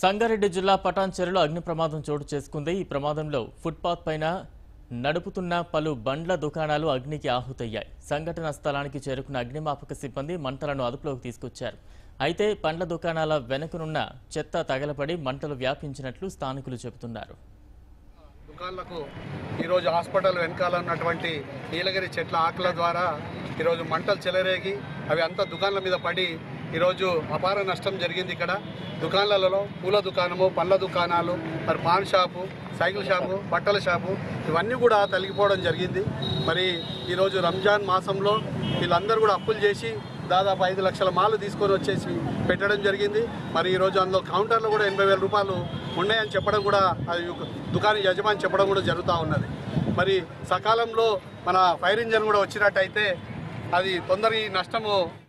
సంగారెడ్డి జిల్లా పటాన్చెరులో అగ్ని ప్రమాదం చోటు చేసుకుంది ఈ ప్రమాదంలో ఫుట్పాత్ పైన నడుపుతున్న పలు బండ్ల దుకాణాలు అగ్నికి ఆహుతయ్యాయి సంఘటన స్థలానికి చేరుకున్న అగ్నిమాపక సిబ్బంది మంటలను అదుపులోకి తీసుకొచ్చారు అయితే పండ్ల దుకాణాల వెనుకనున్న చెత్త తగలపడి మంటలు వ్యాపించినట్లు స్థానికులు చెబుతున్నారు దుకాణాలకు ఈరోజు హాస్పిటల్ వెనకాల ఉన్నటువంటి నీలగిరి చెట్ల ఆకుల ద్వారా ఈరోజు మంటలు చెలరేగి అవి అంతా దుకాణాల మీద పడి ఈరోజు అపార నష్టం జరిగింది ఇక్కడ దుకాణాలలో పూల దుకాణము పండ్ల దుకాణాలు మరి పాన్ షాపు సైకిల్ షాపు బట్టల షాపు ఇవన్నీ కూడా తలిగిపోవడం జరిగింది మరి ఈరోజు రంజాన్ మాసంలో వీళ్ళందరూ కూడా అప్పులు చేసి దాదాపు ఐదు లక్షల మాలు తీసుకొని వచ్చేసి పెట్టడం జరిగింది మరి ఈరోజు అందులో కౌంటర్లో కూడా ఎనభై వేల రూపాయలు ఉన్నాయని చెప్పడం కూడా అది దుకాణ యజమాని చెప్పడం కూడా జరుగుతూ ఉన్నది మరి సకాలంలో మన ఫైర్ ఇంజన్ కూడా వచ్చినట్టయితే అది తొందర ఈ నష్టము